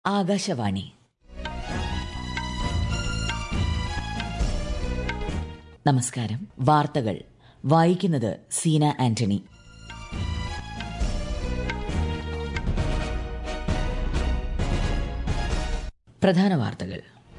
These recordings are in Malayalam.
ആകാശവാണി നമസ്കാരം വാർത്തകൾ വായിക്കുന്നത് സീന ആന്റണി പ്രധാന വാർത്തകൾ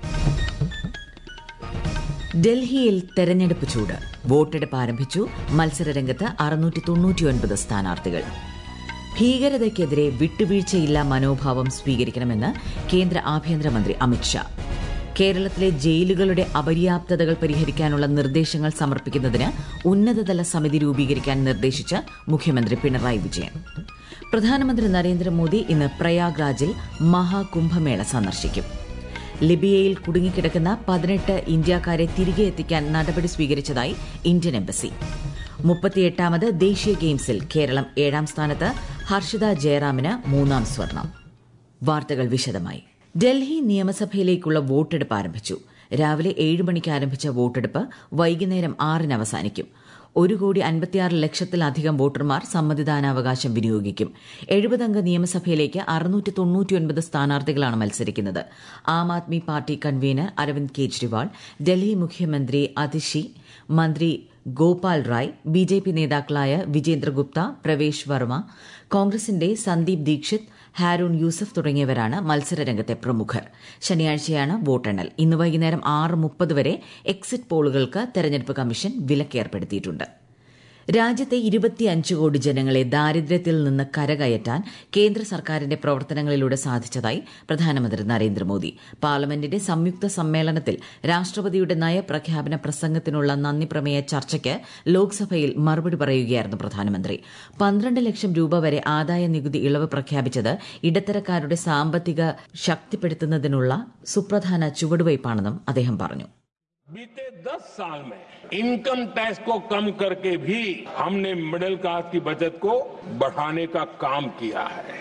ഡൽഹിയിൽ തെരഞ്ഞെടുപ്പ് ചൂട് വോട്ടെടുപ്പ് ആരംഭിച്ചു മത്സരരംഗത്ത് അറുന്നൂറ്റി തൊണ്ണൂറ്റിയൊൻപത് സ്ഥാനാർത്ഥികൾ ഭീകരതയ്ക്കെതിരെ വിട്ടുവീഴ്ചയില്ല മനോഭാവം സ്വീകരിക്കണമെന്ന് കേന്ദ്ര ആഭ്യന്തരമന്ത്രി അമിത്ഷാ കേരളത്തിലെ ജയിലുകളുടെ അപര്യാപ്തതകൾ പരിഹരിക്കാനുള്ള നിർദ്ദേശങ്ങൾ സമർപ്പിക്കുന്നതിന് ഉന്നതതല സമിതി രൂപീകരിക്കാൻ നിർദ്ദേശിച്ച് മുഖ്യമന്ത്രി പിണറായി വിജയൻ പ്രധാനമന്ത്രി നരേന്ദ്രമോദി ഇന്ന് പ്രയാഗ്രാജിൽ മഹാകുംഭമേള സന്ദർശിക്കും ലിബിയയിൽ കുടുങ്ങിക്കിടക്കുന്ന പതിനെട്ട് ഇന്ത്യക്കാരെ തിരികെ എത്തിക്കാൻ നടപടി സ്വീകരിച്ചതായി ഇന്ത്യൻ എംബസി മുപ്പത്തിയെട്ടാമത് ദേശീയ ഗെയിംസിൽ കേരളം ഏഴാം സ്ഥാനത്ത് ഹർഷിത ജയറാമിന് മൂന്നാം സ്വർണം വാർത്തകൾ വിശദമായി ഡൽഹി നിയമസഭയിലേക്കുള്ള വോട്ടെടുപ്പ് ആരംഭിച്ചു രാവിലെ ഏഴ് മണിക്ക് ആരംഭിച്ച വോട്ടെടുപ്പ് വൈകുന്നേരം ആറിന് അവസാനിക്കും ഒരു കോടി അൻപത്തിയാറ് ലക്ഷത്തിലധികം വോട്ടർമാർ സമ്മതിദാനാവകാശം വിനിയോഗിക്കും എഴുപതംഗ നിയമസഭയിലേക്ക് അറുന്നൂറ്റി തൊണ്ണൂറ്റിയൊൻപത് സ്ഥാനാർത്ഥികളാണ് മത്സരിക്കുന്നത് ആം ആദ്മി പാർട്ടി കൺവീനർ അരവിന്ദ് കെജ്രിവാൾ ഡൽഹി മുഖ്യമന്ത്രി അതിഷി മന്ത്രി Gopal Rai B J P നേതാക്കളായ വിജേന്ദ്ര ഗുപ്ത പ്രവേശ് വർമ്മ കോൺഗ്രസിന്റെ സന്ദീപ് ദീക്ഷിത് ഹാരൂൺ യൂസഫ് തുടങ്ങിയവരാണ് മത്സരരംഗത്തെ പ്രമുഖർ ശനിയാഴ്ചയാണ് വോട്ടെണ്ണൽ ഇന്ന് വൈകുന്നേരം ആറ് മുപ്പത് വരെ എക്സിറ്റ് പോളുകൾക്ക് തെരഞ്ഞെടുപ്പ് കമ്മീഷൻ വിലക്കേർപ്പെടുത്തിയിട്ടുണ്ട് രാജ്യത്തെ ഇരുപത്തിയഞ്ച് കോടി ജനങ്ങളെ ദാരിദ്ര്യത്തിൽ നിന്ന് കരകയറ്റാൻ കേന്ദ്ര സർക്കാരിന്റെ പ്രവർത്തനങ്ങളിലൂടെ സാധിച്ചതായി പ്രധാനമന്ത്രി നരേന്ദ്രമോദി പാർലമെന്റിന്റെ സംയുക്ത സമ്മേളനത്തിൽ രാഷ്ട്രപതിയുടെ നയപ്രഖ്യാപന പ്രസംഗത്തിനുള്ള നന്ദി പ്രമേയ ചർച്ചയ്ക്ക് ലോക്സഭയിൽ മറുപടി പറയുകയായിരുന്നു പ്രധാനമന്ത്രി പന്ത്രണ്ട് ലക്ഷം രൂപ വരെ ആദായ നികുതി ഇളവ് പ്രഖ്യാപിച്ചത് ഇടത്തരക്കാരുടെ സാമ്പത്തിക ശക്തിപ്പെടുത്തുന്നതിനുള്ള സുപ്രധാന ചുവടുവയ്പാണെന്നും അദ്ദേഹം പറഞ്ഞു बीते 10 साल में इनकम टैक्स को कम करके भी हमने मिडिल क्लास की बचत को बढ़ाने का काम किया है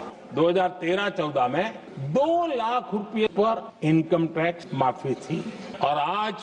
2013-14 में दो लाख रुपए पर इनकम टैक्स माफी थी और आज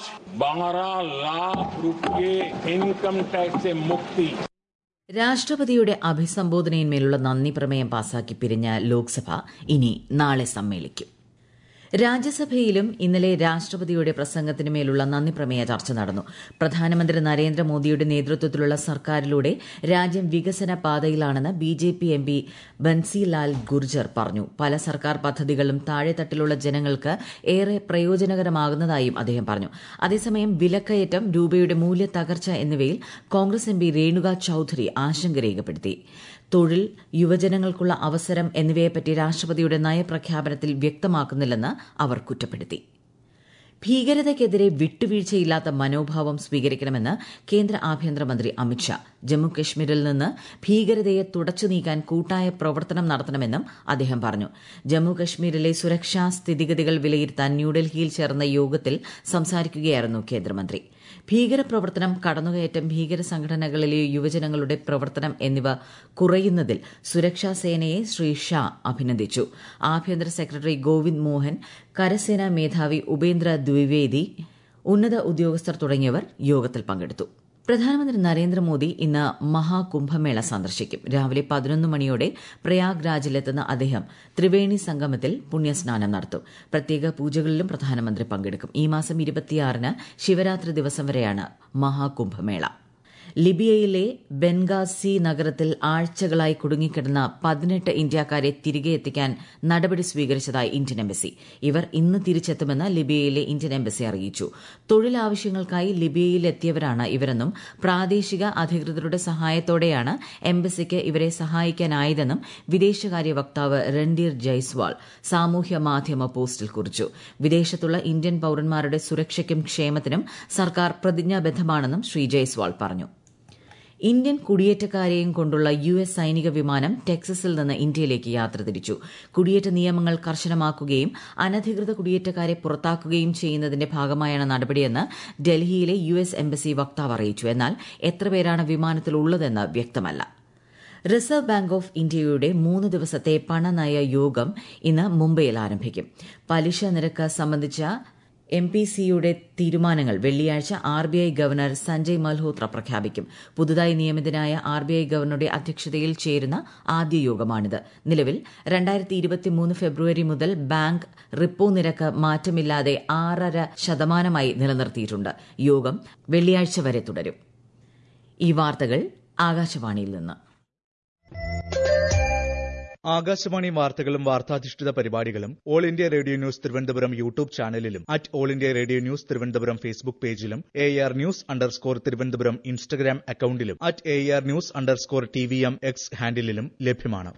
12 लाख रुपए इनकम टैक्स से मुक्ति രാഷ്ട്രപതിയുടെ അഭിസംബോധനയിന്മേലുള്ള നന്ദി പ്രമേയം പാസാക്കി പിരിഞ്ഞ ലോക്സഭ ഇനി നാളെ സമ്മേളിക്കും രാജ്യസഭയിലും ഇന്നലെ രാഷ്ട്രപതിയുടെ പ്രസംഗത്തിനുമേലുള്ള നന്ദി പ്രമേയ ചർച്ച നടന്നു പ്രധാനമന്ത്രി നരേന്ദ്രമോദിയുടെ നേതൃത്വത്തിലുള്ള സർക്കാരിലൂടെ രാജ്യം വികസന പാതയിലാണെന്ന് B J P M P Banshilal Gurjar പറഞ്ഞു പല സർക്കാർ പദ്ധതികളും താഴെത്തട്ടിലുള്ള ജനങ്ങൾക്ക് ഏറെ പ്രയോജനകരമാകുന്നതായും അദ്ദേഹം പറഞ്ഞു അതേസമയം വിലക്കയറ്റം രൂപയുടെ മൂല്യത്തകർച്ച എന്നിവയിൽ Congress M P Renuka Chowdhury ആശങ്ക രേഖപ്പെടുത്തി തൊഴിൽ യുവജനങ്ങൾക്കുള്ള അവസരം എന്നിവയെപ്പറ്റി രാഷ്ട്രപതിയുടെ നയപ്രഖ്യാപനത്തിൽ വ്യക്തമാക്കുന്നില്ലെന്ന് അവർ കുറ്റപ്പെടുത്തി ഭീകരതയ്ക്കെതിരെ വിട്ടുവീഴ്ചയില്ലാത്ത മനോഭാവം സ്വീകരിക്കണമെന്ന് കേന്ദ്ര ആഭ്യന്തരമന്ത്രി അമിത്ഷാ ജമ്മു കശ്മീരിൽ നിന്ന് ഭീകരതയെ തുടച്ചു നീക്കാൻ കൂട്ടായ പ്രവർത്തനം നടത്തണമെന്നും അദ്ദേഹം പറഞ്ഞു ജമ്മു കശ്മീരിലെ സുരക്ഷാ സ്ഥിതിഗതികൾ വിലയിരുത്താൻ ന്യൂഡൽഹിയിൽ ചേർന്ന യോഗത്തിൽ സംസാരിക്കുകയായിരുന്നു കേന്ദ്രമന്ത്രി ഭീകരപ്രവർത്തനം കടന്നുകയറ്റം ഭീകര സംഘടനകളിലെ യുവജനങ്ങളുടെ പ്രവർത്തനം എന്നിവ കുറയുന്നതിൽ സുരക്ഷാ സേനയെ ശ്രീ ഷാ അഭിനന്ദിച്ചു ആഭ്യന്തര സെക്രട്ടറി ഗോവിന്ദ് മോഹൻ കരസേനാ മേധാവി ഉപേന്ദ്ര ദ്വിവേദി ഉന്നത ഉദ്യോഗസ്ഥർ തുടങ്ങിയവർ യോഗത്തിൽ പങ്കെടുത്തു പ്രധാനമന്ത്രി നരേന്ദ്രമോദി ഇന്ന് മഹാകുംഭമേള സന്ദർശിക്കും രാവിലെ പതിനൊന്ന് മണിയോടെ പ്രയാഗ്രാജിലെത്തുന്ന അദ്ദേഹം ത്രിവേണി സംഗമത്തിൽ പുണ്യസ്നാനം നടത്തും പ്രത്യേക പൂജകളിലും പ്രധാനമന്ത്രി പങ്കെടുക്കും ഈ മാസം ഇരുപത്തിയാറിന് ശിവരാത്രി ദിവസം വരെയാണ് മഹാകുംഭമേള ലിബിയയിലെ ബെൻഗാസി നഗരത്തിൽ ആഴ്ചകളായി കുടുങ്ങിക്കിടന്ന പതിനെട്ട് ഇന്ത്യക്കാരെ തിരികെ എത്തിക്കാൻ നടപടി സ്വീകരിച്ചതായി ഇന്ത്യൻ എംബസി ഇവർ ഇന്ന് തിരിച്ചെത്തുമെന്ന് ലിബിയയിലെ ഇന്ത്യൻ എംബസി അറിയിച്ചു തൊഴിലാവശ്യങ്ങൾക്കായി ലിബിയയിലെത്തിയവരാണ് ഇവരെന്നും പ്രാദേശിക അധികൃതരുടെ സഹായത്തോടെയാണ് എംബസിക്ക് ഇവരെ സഹായിക്കാനായതെന്നും വിദേശകാര്യ വക്താവ് രൺധീർ ജയ്സ്വാൾ സാമൂഹ്യ മാധ്യമ പോസ്റ്റിൽ കുറിച്ചു വിദേശത്തുള്ള ഇന്ത്യൻ പൌരന്മാരുടെ സുരക്ഷയ്ക്കും ക്ഷേമത്തിനും സർക്കാർ പ്രതിജ്ഞാബദ്ധമാണെന്നും ശ്രീ ജയ്സ്വാൾ പറഞ്ഞു ഇന്ത്യൻ കുടിയേറ്റക്കാരെയും കൊണ്ടുള്ള യു എസ് സൈനിക വിമാനം ടെക്സസിൽ നിന്ന് ഇന്ത്യയിലേക്ക് യാത്ര തിരിച്ചു കുടിയേറ്റ നിയമങ്ങൾ കർശനമാക്കുകയും അനധികൃത കുടിയേറ്റക്കാരെ പുറത്താക്കുകയും ചെയ്യുന്നതിന്റെ ഭാഗമായാണ് നടപടിയെന്ന് ഡൽഹിയിലെ യു എസ് എംബസി വക്താവ് അറിയിച്ചു എന്നാൽ എത്ര പേരാണ് വിമാനത്തിൽ ഉള്ളതെന്ന് വ്യക്തമല്ല റിസർവ് ബാങ്ക് ഓഫ് ഇന്ത്യയുടെ മൂന്ന് ദിവസത്തെ പണനയ യോഗം ഇന്ന് മുംബൈയിൽ ആരംഭിക്കും പലിശ നിരക്ക് സംബന്ധിച്ച എം പി സിയുടെ തീരുമാനങ്ങൾ വെള്ളിയാഴ്ച R B I governor Sanjay Malhotra പ്രഖ്യാപിക്കും പുതുതായി നിയമിതനായ ആർ ബി ഐ ഗവർണറുടെ അധ്യക്ഷതയിൽ ചേരുന്ന ആദ്യ യോഗമാണിത് നിലവിൽ രണ്ടായിരത്തി ഇരുപത്തിമൂന്ന് ഫെബ്രുവരി മുതൽ ബാങ്ക് റിപ്പോ നിരക്ക് മാറ്റമില്ലാതെ ആറര ശതമാനമായി നിലനിർത്തിയിട്ടുണ്ട് യോഗം വെള്ളിയാഴ്ച വരെ തുടരും ഈ വാർത്തകൾ ആകാശവാണിയിൽ നിന്ന് ആകാശവാണി വാർത്തകളും വാർത്താധിഷ്ഠിത പരിപാടികളും all India radio news Thiruvananthapuram YouTube ചാനലിലും at all India radio news Thiruvananthapuram Facebook പേജിലും A R news underscore Thiruvananthapuram Instagram അക്കൌണ്ടിലും at A R news underscore T V M X ഹാൻഡിലും ലഭ്യമാണ്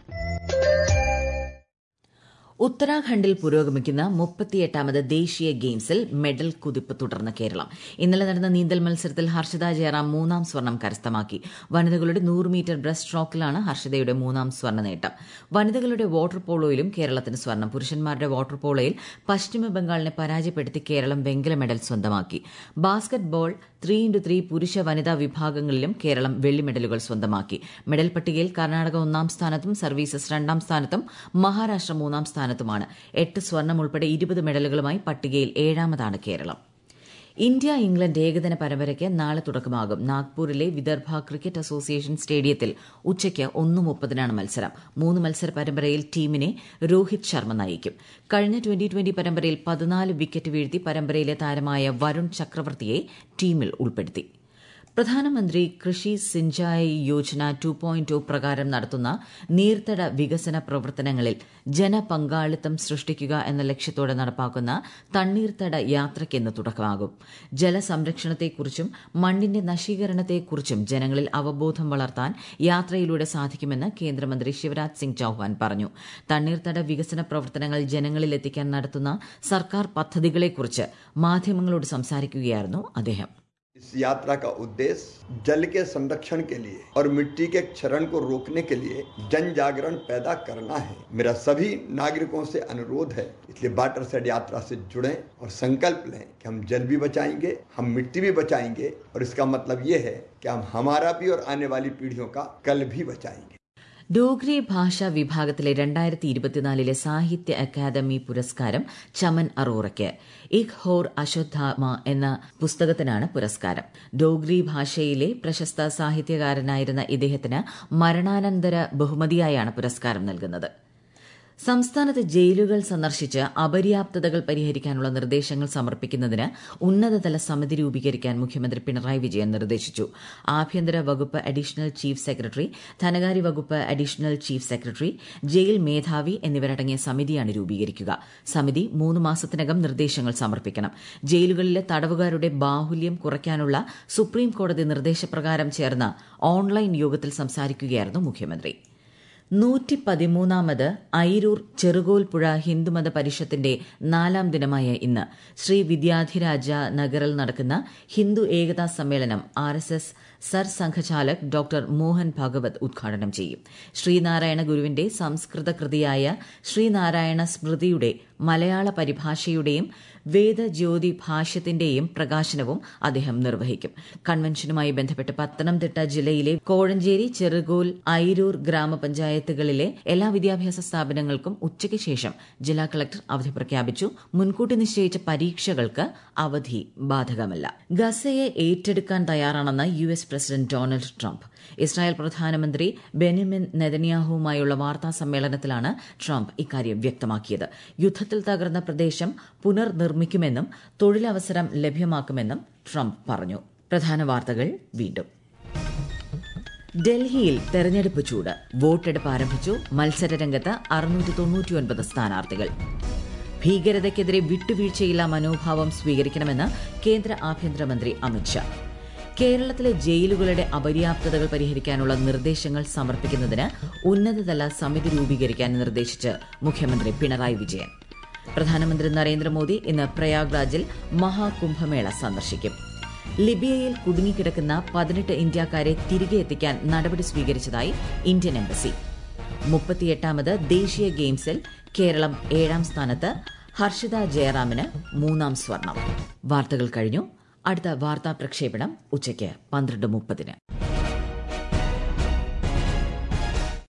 ഉത്തരാഖണ്ഡിൽ പുരോഗമിക്കുന്ന മുപ്പത്തിയെട്ടാമത് ദേശീയ ഗെയിംസിൽ മെഡൽ കുതിപ്പ് തുടർന്ന് കേരളം ഇന്നലെ നടന്ന നീന്തൽ മത്സരത്തിൽ ഹർഷിത ജയറാം മൂന്നാം സ്വർണം കരസ്ഥമാക്കി വനിതകളുടെ നൂറ് മീറ്റർ ബ്രസ്റ്റ് സ്ട്രോക്കിലാണ് ഹർഷിതയുടെ മൂന്നാം സ്വർണ്ണ നേട്ടം വനിതകളുടെ വാട്ടർ പോളോയിലും കേരളത്തിന് സ്വർണം പുരുഷന്മാരുടെ വാട്ടർ പോളോയിൽ പശ്ചിമ ബംഗാളിനെ പരാജയപ്പെടുത്തി കേരളം വെങ്കല മെഡൽ സ്വന്തമാക്കി basketball three into three പുരുഷ വനിതാ വിഭാഗങ്ങളിലും കേരളം വെള്ളി മെഡലുകൾ സ്വന്തമാക്കി മെഡൽ പട്ടികയിൽ കർണാടക ഒന്നാം സ്ഥാനത്തും സർവീസസ് രണ്ടാം സ്ഥാനത്തും മഹാരാഷ്ട്ര മൂന്നാം സ്ഥാനത്തുമാണ് എട്ട് സ്വർണം ഉൾപ്പെടെ ഇരുപത് മെഡലുകളുമായി പട്ടികയിൽ ഏഴാമതാണ് കേരളം ഇന്ത്യ ഇംഗ്ലണ്ട് ഏകദിന പരമ്പരയ്ക്ക് നാളെ തുടക്കമാകും നാഗ്പൂരിലെ വിദർഭ ക്രിക്കറ്റ് അസോസിയേഷൻ സ്റ്റേഡിയത്തിൽ ഉച്ചയ്ക്ക് ഒന്ന് മുപ്പതിനാണ് മത്സരം മൂന്ന് മത്സര പരമ്പരയിൽ ടീമിനെ രോഹിത് ശർമ്മ നയിക്കും കഴിഞ്ഞ ട്വന്റി ട്വന്റി പരമ്പരയിൽ പതിനാല് വിക്കറ്റ് വീഴ്ത്തി പരമ്പരയിലെ താരമായ വരുൺ ചക്രവർത്തിയെ ടീമിൽ ഉൾപ്പെടുത്തി പ്രധാനമന്ത്രി കൃഷി സിഞ്ചായി യോജന ടു പോയിന്റ് പ്രകാരം നടത്തുന്ന നീർത്തട വികസന പ്രവർത്തനങ്ങളിൽ ജനപങ്കാളിത്തം സൃഷ്ടിക്കുക എന്ന ലക്ഷ്യത്തോടെ നടപ്പാക്കുന്ന തണ്ണീർത്തട യാത്രയ്ക്ക് ഇന്ന് തുടക്കമാകും ജലസംരക്ഷണത്തെക്കുറിച്ചും മണ്ണിന്റെ നശീകരണത്തെക്കുറിച്ചും ജനങ്ങളിൽ അവബോധം വളർത്താൻ യാത്രയിലൂടെ സാധിക്കുമെന്ന് കേന്ദ്രമന്ത്രി ശിവരാജ് സിംഗ് ചൌഹാൻ പറഞ്ഞു തണ്ണീർത്തട വികസന പ്രവർത്തനങ്ങൾ ജനങ്ങളിൽ എത്തിക്കാൻ നടത്തുന്ന സർക്കാർ പദ്ധതികളെക്കുറിച്ച് മാധ്യമങ്ങളോട് സംസാരിക്കുകയായിരുന്നു അദ്ദേഹം इस यात्रा का उद्देश्य जल के संरक्षण के लिए और मिट्टी के क्षरण को रोकने के लिए जन जागरण पैदा करना है मेरा सभी नागरिकों से अनुरोध है इसलिए वाटर सेड यात्रा से जुड़ें और संकल्प लें कि हम जल भी बचाएंगे हम मिट्टी भी बचाएंगे और इसका मतलब ये है कि हम हमारा भी और आने वाली पीढ़ियों का कल भी बचाएंगे ഡോഗ്രി ഭാഷാ വിഭാഗത്തിലെ രണ്ടായിരത്തി ഇരുപത്തിനാലിലെ സാഹിത്യ അക്കാദമി പുരസ്കാരം ചമൻ അറോറയ്ക്ക് ഇക് ഹോർ അശ്വത്ഥാമ എന്ന പുസ്തകത്തിനാണ് പുരസ്കാരം ഡോഗ്രി ഭാഷയിലെ പ്രശസ്ത സാഹിത്യകാരനായിരുന്ന ഇദ്ദേഹത്തിന് മരണാനന്തര ബഹുമതിയായാണ് പുരസ്കാരം നൽകുന്നത് സംസ്ഥാനത്ത് ജയിലുകൾ സന്ദർശിച്ച് അപര്യാപ്തതകൾ പരിഹരിക്കാനുള്ള നിർദ്ദേശങ്ങൾ സമർപ്പിക്കുന്നതിന് ഉന്നതതല സമിതി രൂപീകരിക്കാൻ മുഖ്യമന്ത്രി പിണറായി വിജയൻ നിർദ്ദേശിച്ചു ആഭ്യന്തര വകുപ്പ് അഡീഷണൽ ചീഫ് സെക്രട്ടറി ധനകാര്യ വകുപ്പ് അഡീഷണൽ ചീഫ് സെക്രട്ടറി ജയിൽ മേധാവി എന്നിവരടങ്ങിയ സമിതിയാണ് രൂപീകരിക്കുക സമിതി മൂന്ന് മാസത്തിനകം നിർദ്ദേശങ്ങൾ സമർപ്പിക്കണം ജയിലുകളിലെ തടവുകാരുടെ ബാഹുല്യം കുറയ്ക്കാനുള്ള സുപ്രീം കോടതി നിർദ്ദേശപ്രകാരം ചേർന്ന ഓൺലൈൻ യോഗത്തിൽ സംസാരിക്കുകയായിരുന്നു മുഖ്യമന്ത്രി നൂറ്റി പതിമൂന്നാമത് ഐരൂർ ചെറുകോൽപ്പുഴ ഹിന്ദുമത പരിഷത്തിന്റെ നാലാം ദിനമായ ഇന്ന് ശ്രീ വിദ്യാധിരാജ നഗറിൽ നടക്കുന്ന ഹിന്ദു ഏകതാ സമ്മേളനം ആർ എസ് എസ് സർ സംഘചാലക് ഡോക്ടർ മോഹൻ ഭാഗവത് ഉദ്ഘാടനം ചെയ്യും ശ്രീനാരായണ ഗുരുവിന്റെ സംസ്കൃത കൃതിയായ ശ്രീനാരായണ സ്മൃതിയുടെ മലയാള പരിഭാഷയുടെയും വേദജ്യോതി ഭാഷ്യത്തിന്റെയും പ്രകാശനവും അദ്ദേഹം നിർവഹിക്കും കൺവെൻഷനുമായി ബന്ധപ്പെട്ട് പത്തനംതിട്ട ജില്ലയിലെ കോഴഞ്ചേരി ചെറുകോൽ ഐരൂർ ഗ്രാമപഞ്ചായത്തുകളിലെ എല്ലാ വിദ്യാഭ്യാസ സ്ഥാപനങ്ങൾക്കും ഉച്ചയ്ക്ക് ശേഷം ജില്ലാ കളക്ടർ അവധി പ്രഖ്യാപിച്ചു മുൻകൂട്ടി നിശ്ചയിച്ച പരീക്ഷകൾക്ക് അവധി ബാധകമല്ല ഗസയെ ഏറ്റെടുക്കാൻ തയ്യാറാണെന്ന് U S president Donald Trump Israel പ്രധാനമന്ത്രി ബെന്യമിൻ നെതന്യാഹുവുമായുള്ള വാർത്താ സമ്മേളനത്തിലാണ് ട്രംപ് ഇക്കാര്യം വ്യക്തമാക്കിയത് യുദ്ധത്തിൽ തകർന്ന പ്രദേശം പുനർനിർമ്മിക്കുമെന്നും തൊഴിലവസരം ലഭ്യമാക്കുമെന്നും ട്രംപ് പറഞ്ഞു പ്രധാന വാർത്തകൾ വീണ്ടും ഡൽഹിയിൽ തെരഞ്ഞെടുപ്പ് ചൂട് വോട്ടെടുപ്പ് ആരംഭിച്ചു മത്സരരംഗത്ത് അറുന്നൂറ്റി തൊണ്ണൂറ്റിയൊൻപത് സ്ഥാനാർത്ഥികൾ ഭീകരതയ്ക്കെതിരെ വിട്ടുവീഴ്ചയില്ലാ മനോഭാവം സ്വീകരിക്കണമെന്ന് കേന്ദ്ര ആഭ്യന്തരമന്ത്രി അമിത്ഷാ കേരളത്തിലെ ജയിലുകളുടെ അപര്യാപ്തതകൾ പരിഹരിക്കാനുള്ള നിർദ്ദേശങ്ങൾ സമർപ്പിക്കുന്നതിന് ഉന്നതതല സമിതി രൂപീകരിക്കാൻ നിർദ്ദേശിച്ച് മുഖ്യമന്ത്രി പിണറായി വിജയൻ പ്രധാനമന്ത്രി നരേന്ദ്രമോദി ഇന്ന് പ്രയാഗ്രാജിൽ മഹാകുംഭമേള സന്ദർശിക്കും ലിബിയയിൽ കുടുങ്ങിക്കിടക്കുന്ന പതിനെട്ട് ഇന്ത്യക്കാരെ തിരികെ എത്തിക്കാൻ നടപടി സ്വീകരിച്ചതായി ഇന്ത്യൻ എംബസി മുപ്പത്തിയെട്ടാമത് ദേശീയ ഗെയിംസിൽ കേരളം ഏഴാം സ്ഥാനത്ത് ഹർഷിത ജയറാമിന് മൂന്നാം സ്വർണം വാർത്തകൾ കഴിഞ്ഞു അടുത്ത വാർത്താ പ്രക്ഷേപണം ഉച്ചയ്ക്ക് പന്ത്രണ്ട് മുപ്പതിന്